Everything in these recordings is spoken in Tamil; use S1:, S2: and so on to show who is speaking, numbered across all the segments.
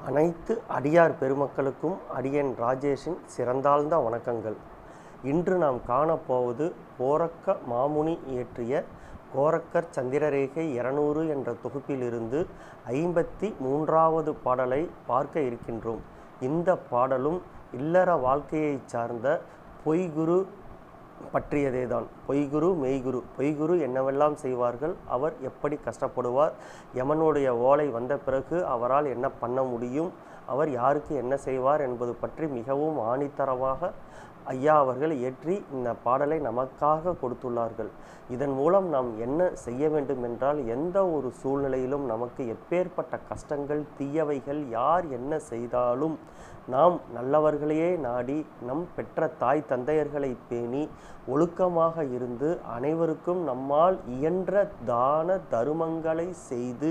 S1: அனைத்து அடியார் பெருமக்களுக்கும் அடியன் ராஜேஷின் சிறந்தாழ்ந்த வணக்கங்கள் இன்று நாம் காணப்போவது போரக்க மாமுனி இயற்றிய கோரக்கர் சந்திரரேகை இருநூறு என்ற தொகுப்பிலிருந்து ஐம்பத்தி மூன்றாவது பாடலை பார்க்க இருக்கின்றோம் இந்த பாடலும் இல்லற வாழ்க்கையைச் சார்ந்த பொய்குரு பற்றியதே தான் பொய்குரு மெய்குரு பொய்குரு என்னவெல்லாம் செய்வார்கள் அவர் எப்படி கஷ்டப்படுவார் யமனுடைய ஓலை வந்த பிறகு அவரால் என்ன பண்ண முடியும் அவர் யாருக்கு என்ன செய்வார் என்பது பற்றி மிகவும் ஆணித்தரமாக ஐயா அவர்கள் இயற்றி இந்த பாடலை நமக்காக கொடுத்துள்ளார்கள் இதன் மூலம் நாம் என்ன செய்ய வேண்டும் என்றால் எந்த ஒரு சூழ்நிலையிலும் நமக்கு எப்பேற்பட்ட கஷ்டங்கள் தீயவைகள் யார் என்ன செய்தாலும் நாம் நல்லவர்களையே நாடி நம் பெற்ற தாய் தந்தையர்களை பேணி ஒழுக்கமாக இருந்து அனைவருக்கும் நம்மால் இயன்ற தான தருமங்களை செய்து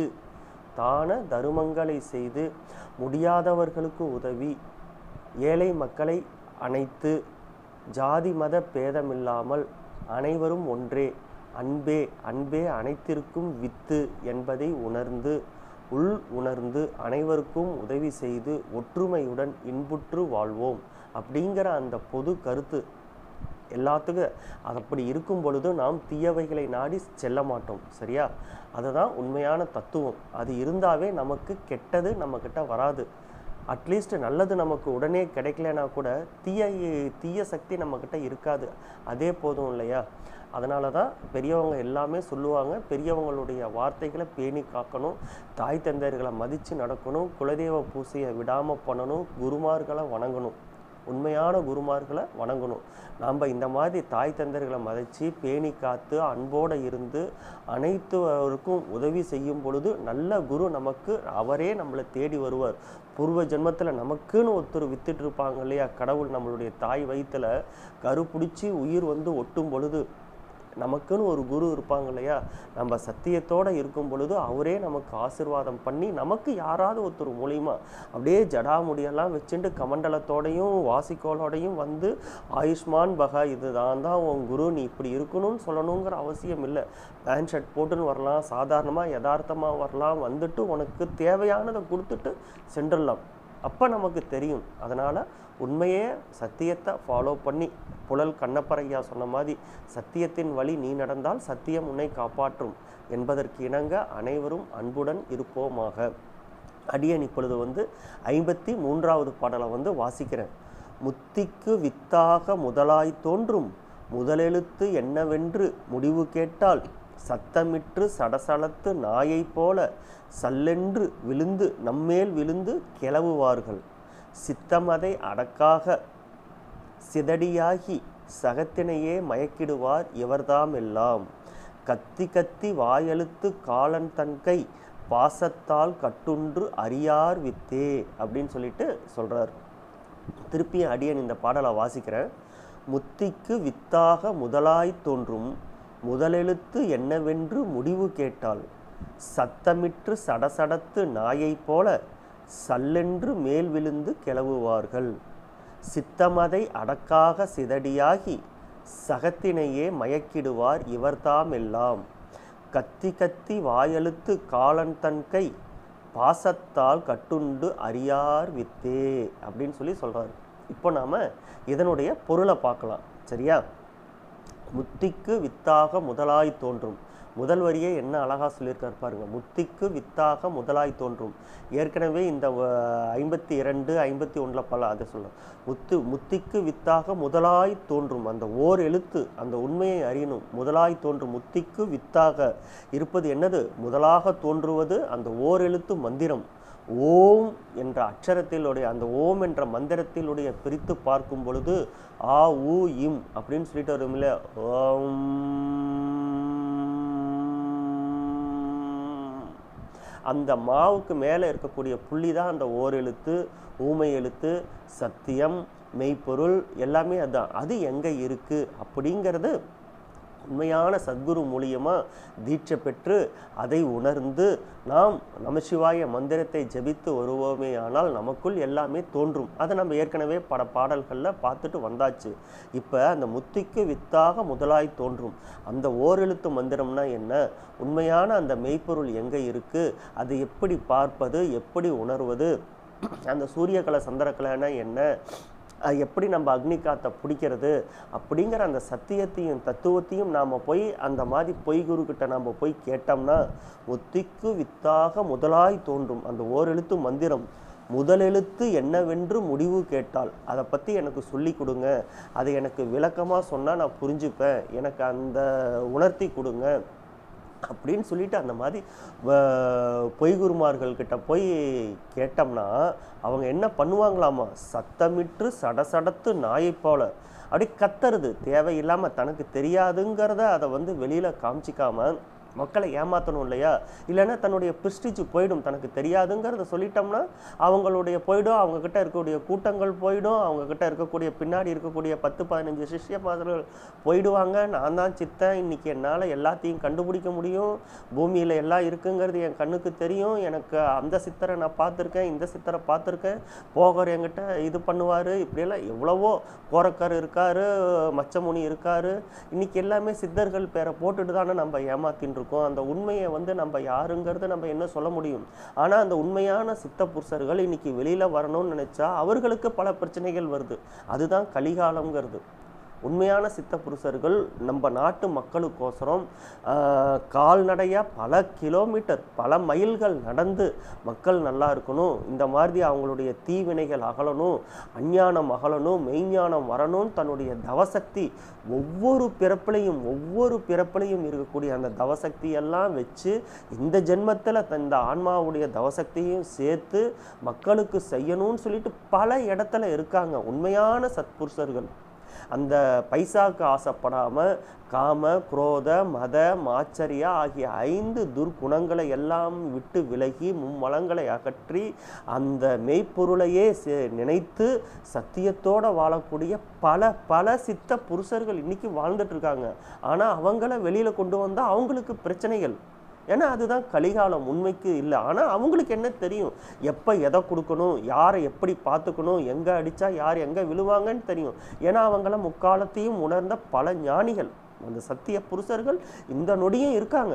S1: தான தருமங்களை செய்து முடியாதவர்களுக்கு உதவி ஏழை மக்களை அனைத்து ஜாதி மத பேதமில்லாமல் அனைவரும் ஒன்றே அன்பே அன்பே அனைத்திற்கும் வித்து என்பதை உணர்ந்து உள் உணர்ந்து அனைவருக்கும் உதவி செய்து ஒற்றுமையுடன் இன்புற்று வாழ்வோம் அப்படிங்கிற அந்த பொது கருத்து எல்லாத்துக்கும் அது அப்படி இருக்கும் பொழுது நாம் தீயவைகளை நாடி செல்ல மாட்டோம் சரியா அதுதான் உண்மையான தத்துவம் அது இருந்தாவே நமக்கு கெட்டது நம்மக்கிட்ட வராது அட்லீஸ்ட் நல்லது நமக்கு உடனே கிடைக்கலனா கூட தீய தீய சக்தி நம்மக்கிட்ட இருக்காது அதே போதும் இல்லையா அதனால தான் பெரியவங்க எல்லாமே சொல்லுவாங்க பெரியவங்களுடைய வார்த்தைகளை பேணி காக்கணும் தாய் தந்தையர்களை மதித்து நடக்கணும் குலதெய்வ பூசையை விடாமல் பண்ணணும் குருமார்களை வணங்கணும் உண்மையான குருமார்களை வணங்கணும் நாம் இந்த மாதிரி தாய் தந்தர்களை மதித்து பேணி காத்து அன்போடு இருந்து அனைத்துவருக்கும் உதவி செய்யும் பொழுது நல்ல குரு நமக்கு அவரே நம்மளை தேடி வருவார் பூர்வ ஜென்மத்தில் நமக்குன்னு ஒருத்தர் வித்துட்டு இருப்பாங்க இல்லையா கடவுள் நம்மளுடைய தாய் வயிற்றில் கரு பிடிச்சி உயிர் வந்து ஒட்டும் பொழுது நமக்குன்னு ஒரு குரு இருப்பாங்க இல்லையா நம்ம சத்தியத்தோடு இருக்கும் பொழுது அவரே நமக்கு ஆசிர்வாதம் பண்ணி நமக்கு யாராவது ஒருத்தர் மூலியமா அப்படியே ஜடாமுடியெல்லாம் வச்சுட்டு கமண்டலத்தோடையும் வாசிக்கோளோடையும் வந்து ஆயுஷ்மான் பகா இதுதான் தான் உன் குரு நீ இப்படி இருக்கணும்னு சொல்லணுங்கிற அவசியம் இல்லை பேண்ட் ஷர்ட் போட்டுன்னு வரலாம் சாதாரணமாக யதார்த்தமாக வரலாம் வந்துட்டு உனக்கு தேவையானதை கொடுத்துட்டு சென்றுடலாம் அப்போ நமக்கு தெரியும் அதனால் உண்மையே சத்தியத்தை ஃபாலோ பண்ணி புழல் கண்ணப்பரையா சொன்ன மாதிரி சத்தியத்தின் வழி நீ நடந்தால் சத்தியம் உன்னை காப்பாற்றும் என்பதற்கு இணங்க அனைவரும் அன்புடன் இருப்போமாக அடியன் இப்பொழுது வந்து ஐம்பத்தி மூன்றாவது பாடலை வந்து வாசிக்கிறேன் முத்திக்கு வித்தாக முதலாய் தோன்றும் முதலெழுத்து என்னவென்று முடிவு கேட்டால் சத்தமிற்று சடசடத்து நாயை போல சல்லென்று விழுந்து நம்மேல் விழுந்து கிளவுவார்கள் சித்தமதை அடக்காக சிதடியாகி சகத்தினையே மயக்கிடுவார் இவர்தாம் எல்லாம் கத்தி கத்தி வாயெழுத்து காலன் தன்கை பாசத்தால் கட்டுன்று அறியார் வித்தே அப்படின்னு சொல்லிட்டு சொல்கிறார் திருப்பி அடியன் இந்த பாடலை வாசிக்கிறேன் முத்திக்கு வித்தாக முதலாய் தோன்றும் முதலெழுத்து என்னவென்று முடிவு கேட்டால் சத்தமிற்று சடசடத்து நாயை போல சல்லென்று மேல் விழுந்து கிளவுவார்கள் சித்தமதை அடக்காக சிதடியாகி சகத்தினையே மயக்கிடுவார் இவர்தாம் எல்லாம் கத்தி கத்தி வாயெழுத்து காலன் தன் கை பாசத்தால் கட்டுண்டு அறியார் வித்தே அப்படின்னு சொல்லி சொல்கிறார் இப்போ நாம் இதனுடைய பொருளை பார்க்கலாம் சரியா முத்திக்கு வித்தாக முதலாய் தோன்றும் முதல் வரியே என்ன அழகாக சொல்லியிருக்கார் பாருங்க முத்திக்கு வித்தாக முதலாய் தோன்றும் ஏற்கனவே இந்த ஐம்பத்தி இரண்டு ஐம்பத்தி ஒன்றில் பல அதை சொல்ல முத்து முத்திக்கு வித்தாக முதலாய் தோன்றும் அந்த ஓர் எழுத்து அந்த உண்மையை அறியணும் முதலாய் தோன்றும் முத்திக்கு வித்தாக இருப்பது என்னது முதலாக தோன்றுவது அந்த ஓர் எழுத்து மந்திரம் ஓம் என்ற அக்ஷரத்திலுடைய அந்த ஓம் என்ற மந்திரத்திலுடைய பிரித்து பார்க்கும் பொழுது ஆ ஊ இம் அப்படின்னு சொல்லிட்டு வரும் இல்லை ஓம் அந்த மாவுக்கு மேலே இருக்கக்கூடிய புள்ளி தான் அந்த ஓர் எழுத்து ஊமை எழுத்து சத்தியம் மெய்ப்பொருள் எல்லாமே அதுதான் அது எங்கே இருக்குது அப்படிங்கிறது உண்மையான சத்குரு மூலியமாக தீட்சை பெற்று அதை உணர்ந்து நாம் நமசிவாய மந்திரத்தை ஜபித்து வருவோமே ஆனால் நமக்குள் எல்லாமே தோன்றும் அதை நம்ம ஏற்கனவே பட பாடல்களில் பார்த்துட்டு வந்தாச்சு இப்போ அந்த முத்திக்கு வித்தாக முதலாய் தோன்றும் அந்த ஓரெழுத்து மந்திரம்னா என்ன உண்மையான அந்த மெய்ப்பொருள் எங்கே இருக்குது அது எப்படி பார்ப்பது எப்படி உணர்வது அந்த சூரியகலை சந்திரகலைன்னா என்ன அது எப்படி நம்ம அக்னி காத்தை பிடிக்கிறது அப்படிங்கிற அந்த சத்தியத்தையும் தத்துவத்தையும் நாம் போய் அந்த மாதிரி பொய் குருக்கிட்ட நாம் போய் கேட்டோம்னா ஒத்திக்கு வித்தாக முதலாய் தோன்றும் அந்த ஓரெழுத்து மந்திரம் முதலெழுத்து என்னவென்று முடிவு கேட்டால் அதை பற்றி எனக்கு சொல்லி கொடுங்க அதை எனக்கு விளக்கமாக சொன்னால் நான் புரிஞ்சுப்பேன் எனக்கு அந்த உணர்த்தி கொடுங்க அப்படின்னு சொல்லிட்டு அந்த மாதிரி வ- பொய்குருமார்கள் கிட்ட போய் கேட்டோம்னா அவங்க என்ன பண்ணுவாங்களாமா சத்தமிட்டு சடசடத்து நாயைப் போல அப்படி கத்துறது தேவையில்லாமல் தனக்கு தெரியாதுங்கிறத அதை வந்து வெளியில் காமிச்சிக்காம மக்களை ஏமாற்றணும் இல்லையா இல்லைன்னா தன்னுடைய பிரிஸ்டிஜ் போயிடும் தனக்கு தெரியாதுங்கிறத சொல்லிட்டோம்னா அவங்களுடைய போயிடும் அவங்க கிட்ட இருக்கக்கூடிய கூட்டங்கள் போயிடும் அவங்க கிட்ட இருக்கக்கூடிய பின்னாடி இருக்கக்கூடிய பத்து பதினஞ்சு சிஷ்ய பாதர்கள் போயிடுவாங்க நான் தான் சித்தன் இன்னைக்கு என்னால் எல்லாத்தையும் கண்டுபிடிக்க முடியும் பூமியில் எல்லாம் இருக்குங்கிறது என் கண்ணுக்கு தெரியும் எனக்கு அந்த சித்தரை நான் பார்த்துருக்கேன் இந்த சித்தரை பார்த்துருக்கேன் போகர் என்கிட்ட இது பண்ணுவார் இப்படியெல்லாம் எவ்வளவோ கோரக்கர் இருக்காரு மச்சமுனி இருக்காரு இன்னைக்கு எல்லாமே சித்தர்கள் பேரை போட்டுட்டு தானே நம்ம ஏமாத்தின்னு இருக்கோம் அந்த உண்மையை வந்து நம்ம யாருங்கிறத நம்ம என்ன சொல்ல முடியும் ஆனால் அந்த உண்மையான சித்த புருஷர்கள் இன்னைக்கு வெளியில் வரணும்னு நினச்சா அவர்களுக்கு பல பிரச்சனைகள் வருது அதுதான் கலிகாலம்ங்கிறது உண்மையான சித்த புருஷர்கள் நம்ம நாட்டு மக்களுக்கோசரம் ஆஹ், கால்நடையாக பல கிலோமீட்டர் பல மைல்கள் நடந்து மக்கள் நல்லா இருக்கணும் இந்த மாதிரி அவங்களுடைய தீவினைகள் அகலணும் அஞ்ஞானம் அகலணும் மெய்ஞானம் வரணும் தன்னுடைய தவசக்தி ஒவ்வொரு பிறப்பிலையும் ஒவ்வொரு பிறப்பிலையும் இருக்கக்கூடிய அந்த தவசக்தி எல்லாம் வச்சு இந்த ஜென்மத்தில் இந்த ஆன்மாவுடைய தவசக்தியையும் சேர்த்து மக்களுக்கு செய்யணும்னு சொல்லிட்டு பல இடத்துல இருக்காங்க உண்மையான சத்புருஷர்கள் அந்த பைசாக்கு ஆசைப்படாம காம குரோத மத மாச்சரியா ஆகிய ஐந்து துர்க்குணங்களை எல்லாம் விட்டு விலகி மும்மலங்களை அகற்றி அந்த மெய்ப்பொருளையே சே- நினைத்து சத்தியத்தோட வாழக்கூடிய பல பல சித்த புருஷர்கள் இன்னைக்கு வாழ்ந்துட்டு இருக்காங்க ஆனா அவங்கள வெளியில கொண்டு வந்தா அவங்களுக்கு பிரச்சனைகள் ஏன்னா அதுதான் கலிகாலம் உண்மைக்கு இல்லை ஆனால் அவங்களுக்கு என்ன தெரியும் எப்போ எதை கொடுக்கணும் யாரை எப்படி பார்த்துக்கணும் எங்கே அடித்தா யார் எங்கே விழுவாங்கன்னு தெரியும் ஏன்னா அவங்கள முக்காலத்தையும் உணர்ந்த பல ஞானிகள் அந்த சத்திய புருஷர்கள் இந்த நொடியும் இருக்காங்க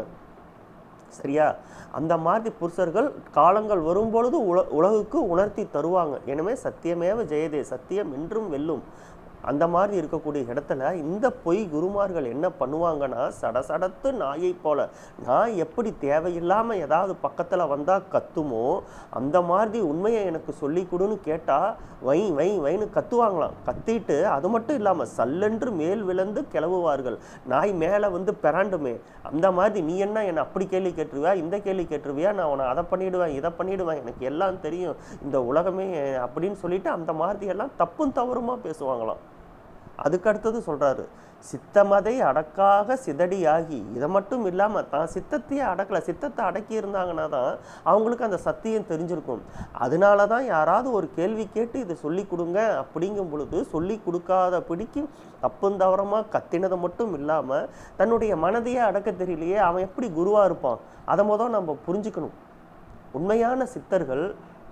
S1: சரியா அந்த மாதிரி புருஷர்கள் காலங்கள் வரும்பொழுது உல உலகுக்கு உணர்த்தி தருவாங்க எனவே சத்தியமேவ ஜெயதே சத்தியம் என்றும் வெல்லும் அந்த மாதிரி இருக்கக்கூடிய இடத்துல இந்த பொய் குருமார்கள் என்ன பண்ணுவாங்கன்னா சடசடத்து நாயை போல நான் எப்படி தேவையில்லாம ஏதாவது பக்கத்துல வந்தா கத்துமோ அந்த மாதிரி உண்மையை எனக்கு சொல்லி கொடுன்னு கேட்டா வை வை வைன்னு கத்துவாங்களாம் கத்திட்டு அது மட்டும் இல்லாம சல்லென்று மேல் விழுந்து கிளவுவார்கள் நாய் மேல வந்து பெறாண்டுமே அந்த மாதிரி நீ என்ன என்னை அப்படி கேள்வி கேட்டுருவியா இந்த கேள்வி கேட்டுருவியா நான் உன்னை அதை பண்ணிடுவேன் இதை பண்ணிடுவேன் எனக்கு எல்லாம் தெரியும் இந்த உலகமே அப்படின்னு சொல்லிட்டு அந்த மாதிரி எல்லாம் தப்பும் தவறுமா பேசுவாங்களாம் அதுக்கு அடுத்தது சொல்றாரு சித்தமதை அடக்காக சிதடியாகி இதை மட்டும் இல்லாம தான் சித்தத்தையே அடக்கல சித்தத்தை அடக்கி இருந்தாங்கன்னா தான் அவங்களுக்கு அந்த சத்தியம் தெரிஞ்சிருக்கும் அதனால தான் யாராவது ஒரு கேள்வி கேட்டு இதை சொல்லி கொடுங்க அப்படிங்கும் பொழுது சொல்லி கொடுக்காத பிடிக்கு தப்பும் தவறமா கத்தினது மட்டும் இல்லாம தன்னுடைய மனதையே அடக்க தெரியலையே அவன் எப்படி குருவா இருப்பான் அதை முதல் நம்ம புரிஞ்சுக்கணும் உண்மையான சித்தர்கள்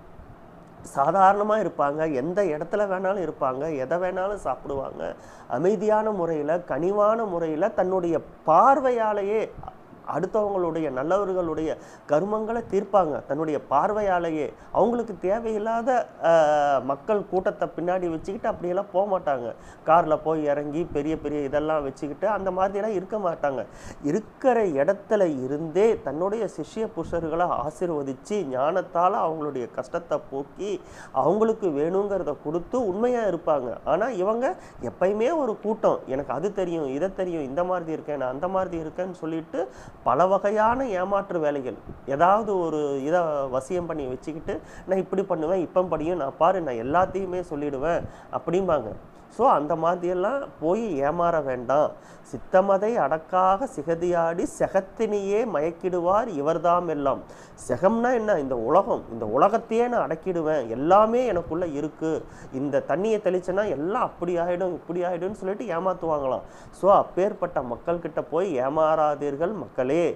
S1: சாதாரணமாக இருப்பாங்க எந்த இடத்துல வேணாலும் இருப்பாங்க எதை வேணாலும் சாப்பிடுவாங்க அமைதியான முறையில் கனிவான முறையில் தன்னுடைய பார்வையாலேயே அடுத்தவங்களுடைய நல்லவர்களுடைய கர்மங்களை தீர்ப்பாங்க தன்னுடைய பார்வையாலேயே அவங்களுக்கு தேவையில்லாத ஆஹ், மக்கள் கூட்டத்தை பின்னாடி வச்சுக்கிட்டு அப்படியெல்லாம் போக மாட்டாங்க காரில் போய் இறங்கி பெரிய பெரிய இதெல்லாம் வச்சுக்கிட்டு அந்த மாதிரிலாம் இருக்க மாட்டாங்க இருக்கிற இடத்துல இருந்தே தன்னுடைய சிஷ்ய புருஷர்களை ஆசீர்வதிச்சு ஞானத்தால் அவங்களுடைய கஷ்டத்தை போக்கி அவங்களுக்கு வேணுங்கிறத கொடுத்து உண்மையாக இருப்பாங்க ஆனால் இவங்க எப்பயுமே ஒரு கூட்டம் எனக்கு அது தெரியும் இதை தெரியும் இந்த மாதிரி இருக்கேன் நான் அந்த மாதிரி இருக்கேன்னு சொல்லிட்டு பல வகையான ஏமாற்று வேலைகள் ஏதாவது ஒரு இதை வசியம் பண்ணி வச்சுக்கிட்டு நான் இப்படி பண்ணுவேன் இப்போ படியும் நான் பாரு நான் எல்லாத்தையுமே சொல்லிடுவேன் அப்படிம்பாங்க ஸோ அந்த மாதிரியெல்லாம் போய் ஏமாற வேண்டாம் சித்தமதை அடக்காக சிகதியாடி செகத்தினியே மயக்கிடுவார் இவர்தாம் எல்லாம் செகம்னா என்ன இந்த உலகம் இந்த உலகத்தையே நான் அடக்கிடுவேன் எல்லாமே எனக்குள்ள இருக்கு இந்த தண்ணியை தெளிச்சேன்னா எல்லாம் அப்படி ஆயிடும் இப்படி ஆயிடும்னு சொல்லிட்டு ஏமாத்துவாங்களாம் ஸோ அப்பேற்பட்ட மக்கள்கிட்ட போய் ஏமாறாதீர்கள் மக்களே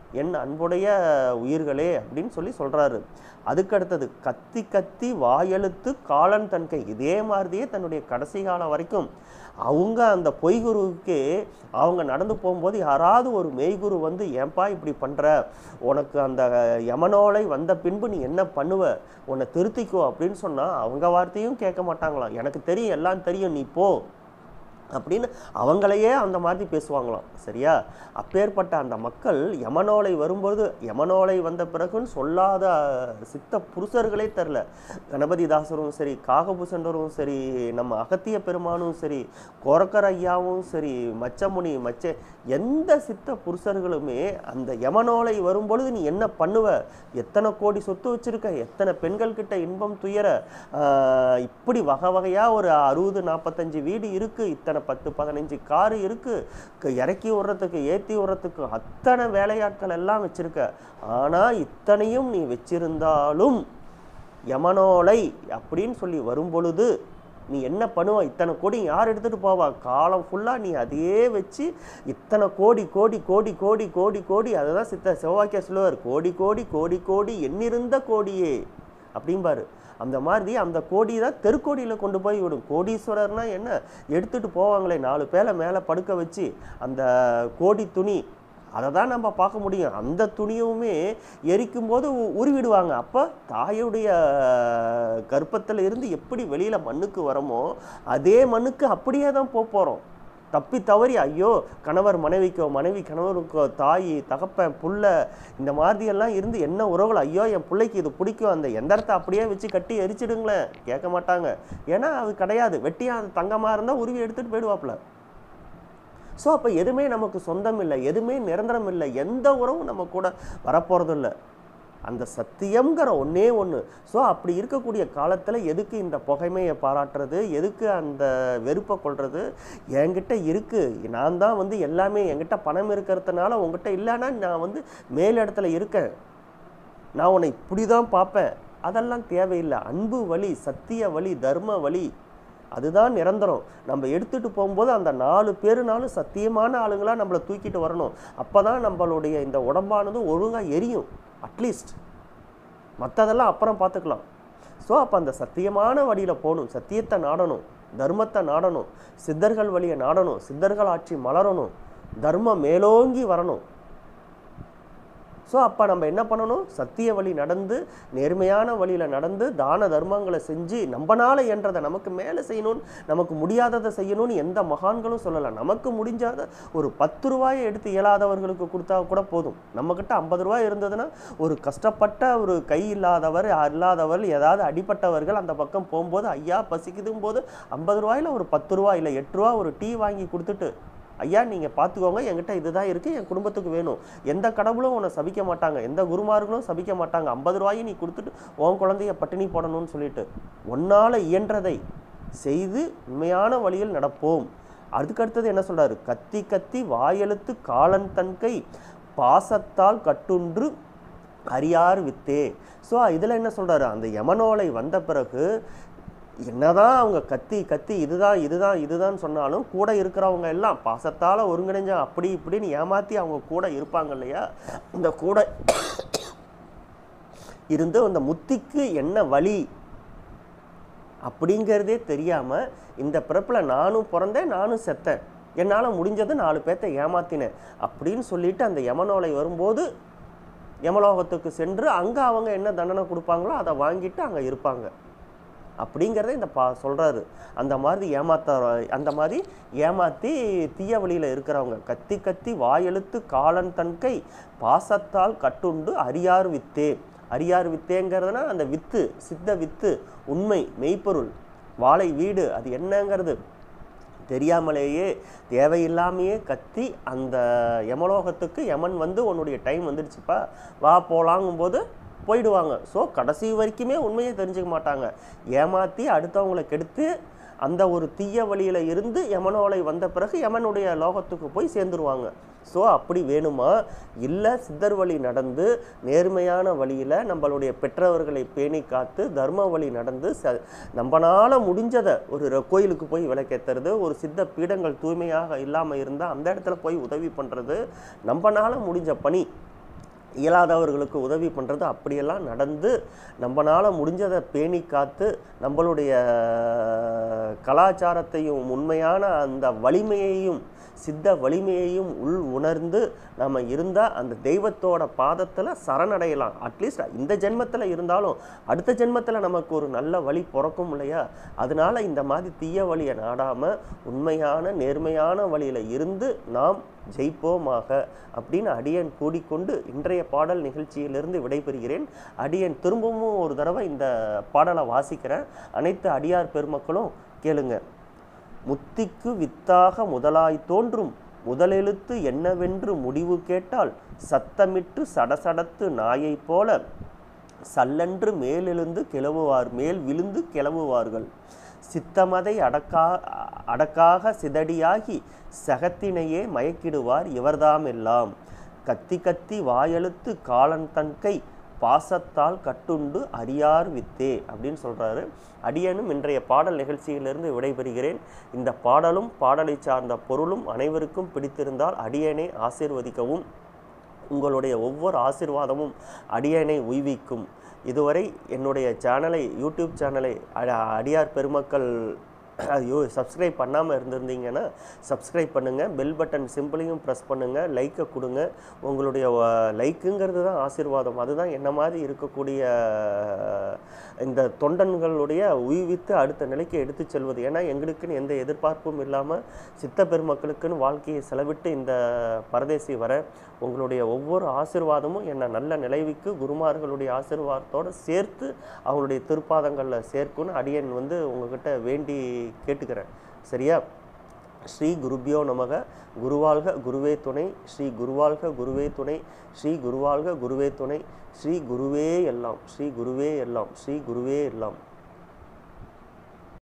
S1: என் அன்புடைய உயிர்களே அப்படின்னு சொல்லி சொல்கிறாரு அதுக்கு அடுத்தது கத்தி கத்தி வாயெழுத்து காலன் தன்கை இதே மாதிரியே தன்னுடைய கடைசி காலம் வரைக்கும் அவங்க அந்த பொய்குருவுக்கு அவங்க நடந்து போகும்போது யாராவது ஒரு மெய்குரு வந்து ஏன்பா இப்படி பண்ணுற உனக்கு அந்த யமனோலை வந்த பின்பு நீ என்ன பண்ணுவ உன்னை திருத்திக்கோ அப்படின்னு சொன்னால் அவங்க வார்த்தையும் கேட்க மாட்டாங்களாம் எனக்கு தெரியும் எல்லாம் தெரியும் நீ போ அப்படின்னு அவங்களையே அந்த மாதிரி பேசுவாங்களாம் சரியா அப்பேற்பட்ட அந்த மக்கள் யமனோலை வரும்போது யமனோலை வந்த பிறகுன்னு சொல்லாத சித்த புருஷர்களே தெரில கணபதிதாசரும் சரி காகபூசண்டரும் சரி நம்ம அகத்திய பெருமானும் சரி கோரக்கர் ஐயாவும் சரி மச்சமுனி மச்ச எந்த சித்த புருஷர்களுமே அந்த யமனோலை வரும்பொழுது நீ என்ன பண்ணுவ எத்தனை கோடி சொத்து வச்சிருக்க எத்தனை பெண்கள் கிட்ட இன்பம் துயர ஆஹ், இப்படி வகை வகையா ஒரு அறுபது நாற்பத்தஞ்சு வீடு இருக்கு இத்தனை பத்து பதினஞ்சு காரு இருக்கு க- இறக்கி விடுறதுக்கு ஏத்தி விடுறதுக்கு அத்தனை வேலையாட்கள் எல்லாம் வச்சிருக்க ஆனா இத்தனையும் நீ வச்சிருந்தாலும் யமனோலை அப்படின்னு சொல்லி வரும்பொழுது நீ என்ன பண்ணுவ இத்தனை கோடி யார் எடுத்துட்டு போவா காலம் ஃபுல்லாக நீ அதையே வச்சு இத்தனை கோடி கோடி கோடி கோடி கோடி கோடி அதுதான் சித்த செவ்வாக்கிய சொல்லுவார் கோடி கோடி கோடி கோடி எண்ணிருந்த கோடியே அப்படிம்பாரு அந்த மாதிரி அந்த கோடி தான் தெருக்கோடியில் கொண்டு போய் விடும் கோடீஸ்வரர்னா என்ன எடுத்துட்டு போவாங்களே நாலு பேரை மேலே படுக்க வச்சு அந்த கோடி துணி அதை தான் நம்ம பார்க்க முடியும் அந்த துணியுமே எரிக்கும் போது உ- உருவிடுவாங்க அப்போ தாயுடைய கர்ப்பத்தில் இருந்து எப்படி வெளியில் மண்ணுக்கு வரமோ அதே மண்ணுக்கு அப்படியே தான் போக போகிறோம் தப்பி தவறி ஐயோ கணவர் மனைவிக்கோ மனைவி கணவருக்கோ தாய் தகப்பன் புள்ள இந்த மாதிரியெல்லாம் இருந்து என்ன உறவுகள் ஐயோ என் பிள்ளைக்கு இது பிடிக்கும் அந்த எந்திரத்தை அப்படியே வச்சு கட்டி எரிச்சிடுங்களேன் கேட்க மாட்டாங்க ஏன்னா அது கிடையாது வெட்டியா அது தங்கமாக இருந்தால் உருவி எடுத்துகிட்டு போயிடுவாப்புல ஸோ அப்போ எதுவுமே நமக்கு சொந்தம் இல்லை எதுவுமே நிரந்தரம் இல்லை எந்த உறவும் நம்ம கூட வரப்போகிறது இல்லை அந்த சத்தியம்ங்கிற ஒன்றே ஒன்று ஸோ அப்படி இருக்கக்கூடிய காலத்தில் எதுக்கு இந்த புகைமையை பாராட்டுறது எதுக்கு அந்த வெறுப்பை கொள்வது என்கிட்ட இருக்குது நான் தான் வந்து எல்லாமே என்கிட்ட பணம் இருக்கிறதுனால உங்ககிட்ட இல்லைன்னா நான் வந்து மேல் இடத்துல இருக்கேன் நான் உன்னை இப்படி தான் பார்ப்பேன் அதெல்லாம் தேவையில்லை அன்பு வழி சத்திய வழி தர்ம வழி அதுதான் நிரந்தரம் நம்ம எடுத்துட்டு போகும்போது அந்த நாலு பேருனாலும் சத்தியமான ஆளுங்களா நம்மளை தூக்கிட்டு வரணும் அப்போ தான் நம்மளுடைய இந்த உடம்பானது ஒழுங்காக எரியும் அட்லீஸ்ட் மற்றதெல்லாம் அப்புறம் பார்த்துக்கலாம் ஸோ அப்போ அந்த சத்தியமான வழியில் போகணும் சத்தியத்தை நாடணும் தர்மத்தை நாடணும் சித்தர்கள் வழியை நாடணும் சித்தர்கள் ஆட்சி மலரணும் தர்மம் மேலோங்கி வரணும் ஸோ அப்போ நம்ம என்ன பண்ணணும் சத்திய வழி நடந்து நேர்மையான வழியில் நடந்து தான தர்மங்களை செஞ்சு நம்மனால என்றதை நமக்கு மேலே செய்யணும்னு நமக்கு முடியாததை செய்யணும்னு எந்த மகான்களும் சொல்லலை நமக்கு முடிஞ்சாத ஒரு பத்து ரூபாயை எடுத்து இயலாதவர்களுக்கு கொடுத்தா கூட போதும் நம்மக்கிட்ட ஐம்பது ரூபாய் இருந்ததுன்னா ஒரு கஷ்டப்பட்ட ஒரு கை இல்லாதவர் இல்லாதவர் ஏதாவது அடிப்பட்டவர்கள் அந்த பக்கம் போகும்போது ஐயா பசிக்குதும் போது ஐம்பது ரூபாயில் ஒரு பத்து ரூபா இல்லை எட்டு ரூபா ஒரு டீ வாங்கி கொடுத்துட்டு ஐயா நீங்கள் பார்த்துக்கோங்க என்கிட்ட இதுதான் இருக்குது என் குடும்பத்துக்கு வேணும் எந்த கடவுளும் உன்னை சபிக்க மாட்டாங்க எந்த குருமார்களும் சபிக்க மாட்டாங்க ஐம்பது ரூபாயும் நீ கொடுத்துட்டு உன் குழந்தைய பட்டினி போடணும்னு சொல்லிட்டு உன்னால் இயன்றதை செய்து உண்மையான வழியில் நடப்போம் அதுக்கடுத்தது என்ன சொல்றாரு கத்தி கத்தி வாயெழுத்து காலன் தன்கை பாசத்தால் கட்டுன்று அறியார் வித்தே ஸோ இதில் என்ன சொல்றாரு அந்த யமனோலை வந்த பிறகு என்னதான் அவங்க கத்தி கத்தி இதுதான் இதுதான் இதுதான் சொன்னாலும் கூட இருக்கிறவங்க எல்லாம் பாசத்தால் ஒருங்கிணைஞ்ச அப்படி இப்படின்னு ஏமாற்றி அவங்க கூட இருப்பாங்க இல்லையா இந்த கூட இருந்து அந்த முத்திக்கு என்ன வழி அப்படிங்கிறதே தெரியாமல் இந்த பிறப்பில் நானும் பிறந்தேன் நானும் செத்தேன் என்னால் முடிஞ்சது நாலு பேர்த்த ஏமாத்தினேன் அப்படின்னு சொல்லிட்டு அந்த யமனோலை வரும்போது யமலோகத்துக்கு சென்று அங்கே அவங்க என்ன தண்டனை கொடுப்பாங்களோ அதை வாங்கிட்டு அங்கே இருப்பாங்க அப்படிங்கிறத இந்த பா சொல்கிறாரு அந்த மாதிரி ஏமாத்த அந்த மாதிரி ஏமாற்றி தீய வழியில் இருக்கிறவங்க கத்தி கத்தி வாயெழுத்து காலன் தன்கை பாசத்தால் கட்டுண்டு அரியார் வித்தே அரியார் வித்தேங்கிறதுனா அந்த வித்து சித்த வித்து உண்மை மெய்ப்பொருள் வாழை வீடு அது என்னங்கிறது தெரியாமலேயே தேவையில்லாமையே கத்தி அந்த யமலோகத்துக்கு யமன் வந்து உன்னுடைய டைம் வந்துடுச்சுப்பா வா போலாங்கும்போது போயிடுவாங்க ஸோ கடைசி வரைக்குமே உண்மையை தெரிஞ்சுக்க மாட்டாங்க ஏமாற்றி அடுத்தவங்களை கெடுத்து அந்த ஒரு தீய வழியில் இருந்து யமனோலை வந்த பிறகு யமனுடைய லோகத்துக்கு போய் சேர்ந்துருவாங்க ஸோ அப்படி வேணுமா இல்லை சித்தர் வழி நடந்து நேர்மையான வழியில் நம்மளுடைய பெற்றவர்களை பேணி காத்து தர்ம வழி நடந்து ச நம்மளால் முடிஞ்சதை ஒரு ர- கோயிலுக்கு போய் விளக்கேற்றுறது ஒரு சித்த பீடங்கள் தூய்மையாக இல்லாமல் இருந்தால் அந்த இடத்துல போய் உதவி பண்ணுறது நம்மளால் முடிஞ்ச பணி இயலாதவர்களுக்கு உதவி பண்ணுறது அப்படியெல்லாம் நடந்து நம்மளால் முடிஞ்சதை பேணி காத்து நம்மளுடைய கலாச்சாரத்தையும் உண்மையான அந்த வலிமையையும் சித்த வலிமையையும் உள் உணர்ந்து நம்ம இருந்தால் அந்த தெய்வத்தோட பாதத்தில் சரணடையலாம் அட்லீஸ்ட் இந்த ஜென்மத்தில் இருந்தாலும் அடுத்த ஜென்மத்தில் நமக்கு ஒரு நல்ல வழி பிறக்கும் இல்லையா அதனால இந்த மாதிரி தீய வழியை நாடாமல் உண்மையான நேர்மையான வழியில் இருந்து நாம் ஜெயிப்போமாக அப்படின்னு அடியன் கூடிக்கொண்டு இன்றைய பாடல் நிகழ்ச்சியிலிருந்து விடைபெறுகிறேன் அடியன் திரும்பவும் ஒரு தடவை இந்த பாடலை வாசிக்கிறேன் அனைத்து அடியார் பெருமக்களும் கேளுங்க முத்திக்கு வித்தாக முதலாய் தோன்றும் முதலெழுத்து என்னவென்று முடிவு கேட்டால் சத்தமிட்டு சடசடத்து நாயைப் போல சல்லென்று மேலெழுந்து கிளவுவார் மேல் விழுந்து கிளவுவார்கள் சித்தமதை அடக்கா அடக்காக சிதடியாகி சகத்தினையே மயக்கிடுவார் இவர்தாமெல்லாம் கத்தி கத்தி வாயெழுத்து காலன் தன்கை பாசத்தால் கட்டுண்டு அறியார் வித்தே அப்படின்னு சொல்றாரு அடியனும் இன்றைய பாடல் நிகழ்ச்சியிலிருந்து விடைபெறுகிறேன் இந்த பாடலும் பாடலை சார்ந்த பொருளும் அனைவருக்கும் பிடித்திருந்தால் அடியனை ஆசீர்வதிக்கவும் உங்களுடைய ஒவ்வொரு ஆசீர்வாதமும் அடியனை உய்விக்கும் இதுவரை என்னுடைய சேனலை யூடியூப் சேனலை அ- அடியார் பெருமக்கள் ஐயோ சப்ஸ்கிரைப் பண்ணாமல் இருந்திருந்தீங்கன்னா சப்ஸ்கிரைப் பண்ணுங்கள் பெல் பட்டன் சிம்பிளையும் ப்ரெஸ் பண்ணுங்கள் லைக்கை கொடுங்க உங்களுடைய லைக்குங்கிறது தான் ஆசீர்வாதம் அதுதான் என்ன மாதிரி இருக்கக்கூடிய இந்த தொண்டன்களுடைய உய்வித்து அடுத்த நிலைக்கு எடுத்து செல்வது ஏன்னா எங்களுக்குன்னு எந்த எதிர்பார்ப்பும் இல்லாமல் சித்த பெருமக்களுக்குன்னு வாழ்க்கையை செலவிட்டு இந்த பரதேசி வர உங்களுடைய ஒவ்வொரு ஆசீர்வாதமும் என்னை நல்ல நிலைவுக்கு குருமார்களுடைய ஆசீர்வாதத்தோடு சேர்த்து அவங்களுடைய திருப்பாதங்களில் சேர்க்குன்னு அடியன் வந்து உங்ககிட்ட வேண்டி கேட்டுக்கிறேன் சரியா ஸ்ரீ குருபியோ நமக குருவாழ்க குருவே துணை ஸ்ரீ குருவாழ்க குருவே துணை ஸ்ரீ குருவாழ்க குருவே துணை ஸ்ரீ குருவே எல்லாம் ஸ்ரீ குருவே எல்லாம் ஸ்ரீ குருவே எல்லாம்